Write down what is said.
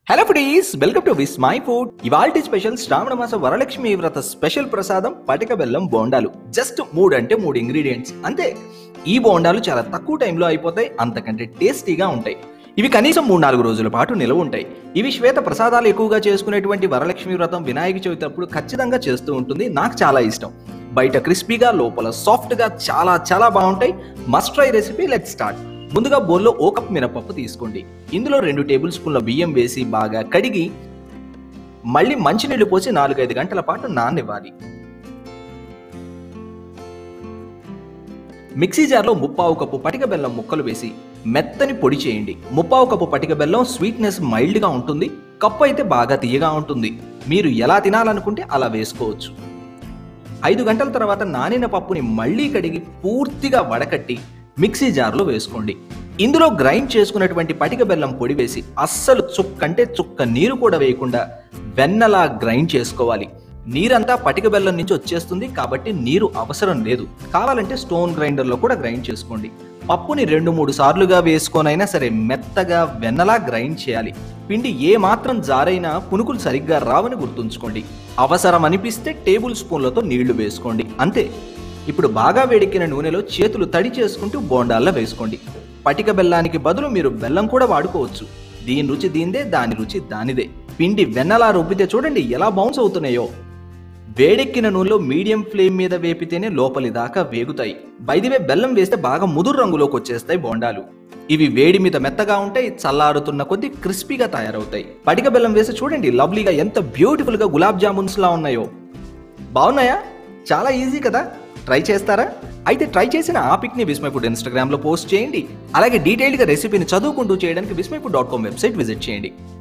hello foodies welcome to Vismai food ఇవాల్టి special శ్రావణ మాస వరలక్ష్మి వ్రత స్పెషల్ ప్రసాదం పటిక బెల్లం బోండాలు జస్ట్ మూడు అంటే మూడు ఇంగ్రీడియంట్స్ అంతే ఈ బోండాలు చాలా తక్కువ టైంలో అయిపోతాయి అంతకంటే టేస్టీగా ఉంటాయి ఇవి కనీసం మూడు నాలుగు రోజుల పాటు నిలవ ఉంటాయి ఇవి శ్వేత ప్రసాదాలు ఎక్కువగా చేసుకునేటువంటి వరలక్ష్మి వ్రతం వినాయక చవితి అప్పుడు ఖచ్చితంగా చేస్తూ ఉంటుంది నాకు చాలా ఇష్టం బయట క్రిస్పీగా లోపల సాఫ్ట్గా చాలా చాలా బాగుంటాయి must try recipe let start ముందుగా బౌల్లో ఓ కప్ మినపప్పు తీసుకోండి ఇందులో రెండు టేబుల్ స్పూన్ల బియ్యం వేసి బాగా కడిగి మళ్ళీ మంచినీళ్లు పోసి నాలుగైదు గంటల పాటు నాననివ్వాలి మిక్సీ జార్లో ముప్పావు కప్పు పటిక బెల్లం ముక్కలు వేసి మెత్తని పొడి చేయండి ముప్పావు కప్పు పటిక బెల్లం స్వీట్నెస్ మైల్డ్గా ఉంటుంది కప్పు అయితే బాగా తీయగా ఉంటుంది మీరు ఎలా తినాలనుకుంటే అలా వేసుకోవచ్చు ఐదు గంటల తర్వాత నానిన పప్పుని మళ్ళీ కడిగి పూర్తిగా వడకట్టి మిక్సీ జార్లో వేసుకోండి ఇందులో గ్రైండ్ చేసుకున్నటువంటి పటిక బెల్లం పొడి వేసి అస్సలు చుక్కంటే చుక్క నీరు కూడా వేయకుండా వెన్నలా గ్రైండ్ చేసుకోవాలి నీరంతా పటిక బెల్లం నుంచి వచ్చేస్తుంది కాబట్టి నీరు అవసరం లేదు కావాలంటే స్టోన్ గ్రైండర్లో కూడా గ్రైండ్ చేసుకోండి పప్పుని రెండు మూడు సార్లుగా వేసుకొనైనా సరే మెత్తగా వెన్నలా గ్రైండ్ చేయాలి పిండి ఏ మాత్రం జారైనా పునుకులు సరిగ్గా రావని గుర్తుంచుకోండి అవసరం అనిపిస్తే టేబుల్ స్పూన్లతో నీళ్లు వేసుకోండి అంతే ఇప్పుడు బాగా వేడెక్కిన నూనెలో చేతులు తడి చేసుకుంటూ బోండాల్లో వేసుకోండి పటిక బెల్లానికి బదులు మీరు బెల్లం కూడా వాడుకోవచ్చు దీని రుచి దీందే దాని రుచి దానిదే పిండి వెన్నలా రుబ్బితే చూడండి ఎలా బౌన్స్ అవుతున్నాయో వేడెక్కిన నూనెలో మీడియం ఫ్లేమ్ మీద వేపితేనే లోపలి దాకా వేగుతాయి బైదివే బెల్లం వేస్తే బాగా ముదురు రంగులోకి వచ్చేస్తాయి బోండాలు ఇవి వేడి మీద మెత్తగా ఉంటాయి చల్లారుతున్న కొద్దీ క్రిస్పీగా తయారవుతాయి పటిక బెల్లం వేసి చూడండి లవ్లీగా ఎంత బ్యూటిఫుల్ గా గులాబ్ జామున్స్ లా ఉన్నాయో బాగున్నాయా చాలా ఈజీ కదా ట్రై చేస్తారా అయితే ట్రై చేసిన ఆ పిక్ని విస్మై ఫుడ్ ఇన్స్టాగ్రామ్లో పోస్ట్ చేయండి అలాగే డీటెయిల్గా రెసిపీని చదువుకుంటూ చేయడానికి Vismai food dot com website visit చేయండి